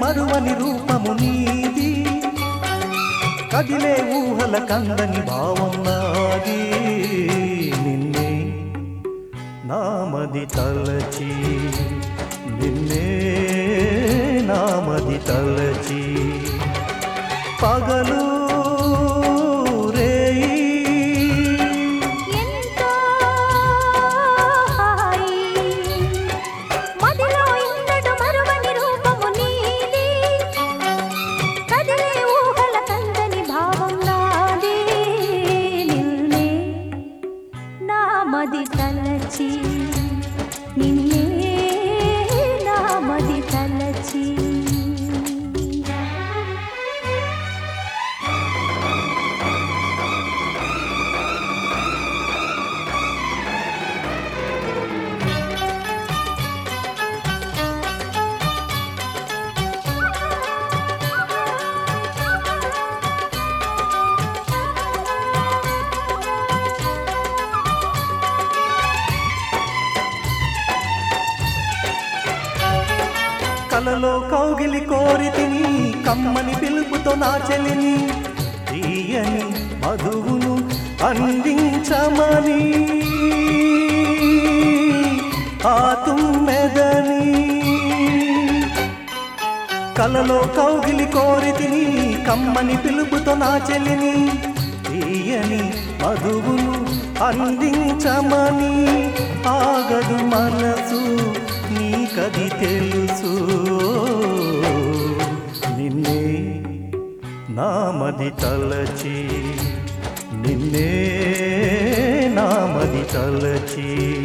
మరువని రూపము నీది కదిలే ఊహల కందని భావం నాది నిన్నే నామది తలచి నిన్నే నామది తలచి పగలు రేయి ఎంతో హాయి మదిలో ఇంతటి మరువని రూపము నీది కదిలే ఊహల కందని భావం నాది నిన్నే నా మది తలచి నిన్నే నా మది తలచి కలలో కౌగిలి కోరి తిని కమ్మని పిలుపుతో నా చెలిని తీయని మధువును అందించమని ఆ తుమ్మెదని కలలో కౌగిలి కోరి తిని కమ్మని పిలుపుతో నా చెలిని తీయని మధువును అందించమని ఆగదు మనసు నీకది తెలుసు నిన్నే నామది తలచి నిన్నే నామది తలచి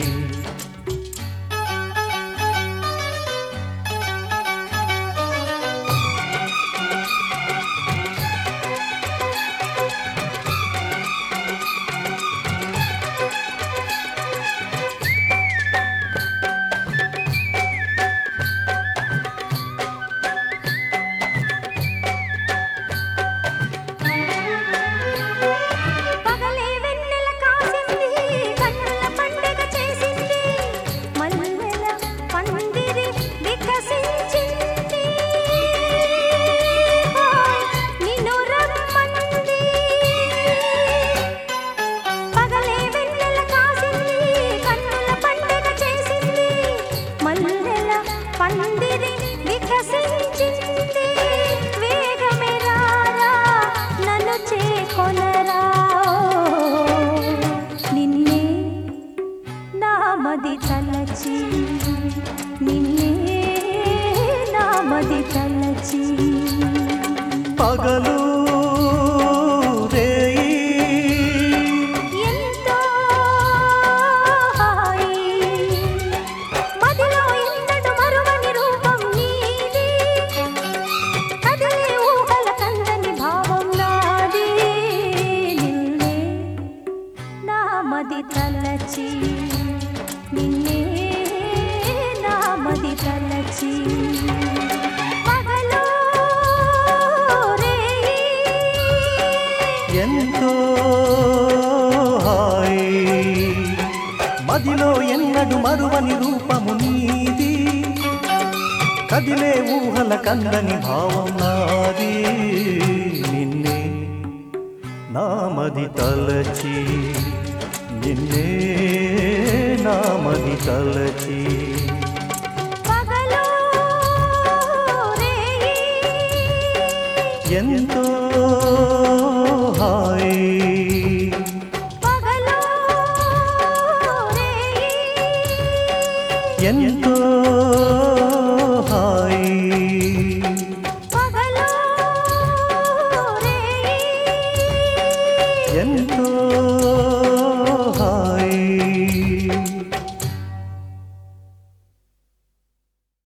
పగలే వెన్నెల కాసింది కన్నుల పండగ చేసింది మల్లెల పందిరి వికసించింది హాయ్ నిన్ను రమ్మంది పగలే వెన్నెల కాసింది కన్నుల పండగ చేసింది మల్లెల పందిరి వికసించింది వేగమే రారా నన్ను చేకొనరా నిన్నే నామది తలచి నిన్నే నామది తలచి పగలు రేయి ఎంతో హాయి మదిలో ఇంతటి మరువని రూపం నీది కదిలే ఊహల కందని భావం నాది నిన్నే నా మది తలచి నిన్నే నా మది తలచి పగలు రేయి ఎంతో హాయి మదిలో ఎన్నడు మరువని రూపము నీది కదిలే ఊహల కందని భావం నాది నిన్నే నామది తలచి నిన్నే నామది తలచి పగలు రేయి ఎంతో హాయి పగలు రేయి ఎంతో హాయి పగలు రేయి ఎంతో